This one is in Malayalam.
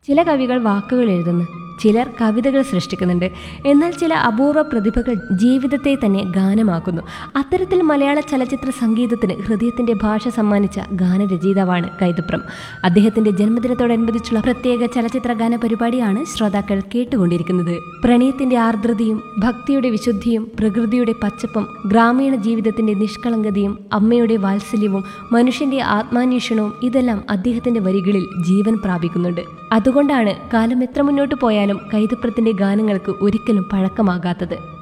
ചില കവികൾ വാക്കുകൾ എഴുതുന്നു ചിലർ കവിതകൾ സൃഷ്ടിക്കുന്നുണ്ട് എന്നാൽ ചില അപൂർവ പ്രതിഭകൾ ജീവിതത്തെ തന്നെ ഗാനമാക്കുന്നു അത്തരത്തിൽ മലയാള ചലച്ചിത്ര സംഗീതത്തിന് ഹൃദയത്തിന്റെ ഭാഷ സമ്മാനിച്ച ഗാനരചയിതാവാണ് കൈതപ്രം അദ്ദേഹത്തിന്റെ ജന്മദിനത്തോടനുബന്ധിച്ചുള്ള പ്രത്യേക ചലച്ചിത്ര ഗാന പരിപാടിയാണ് ശ്രോതാക്കൾ കേട്ടുകൊണ്ടിരിക്കുന്നത് പ്രണയത്തിന്റെ ആർദ്രതയും ഭക്തിയുടെ വിശുദ്ധിയും പ്രകൃതിയുടെ പച്ചപ്പും ഗ്രാമീണ ജീവിതത്തിന്റെ നിഷ്കളങ്കതയും അമ്മയുടെ വാത്സല്യവും മനുഷ്യന്റെ ആത്മാന്വേഷണവും ഇതെല്ലാം അദ്ദേഹത്തിന്റെ വരികളിൽ ജീവൻ പ്രാപിക്കുന്നുണ്ട് അതുകൊണ്ടാണ് കാലം എത്ര മുന്നോട്ട് പോയാലും കൈതപ്രത്തിന്റെ ഗാനങ്ങൾക്ക് ഒരിക്കലും പഴക്കമാകാത്തത്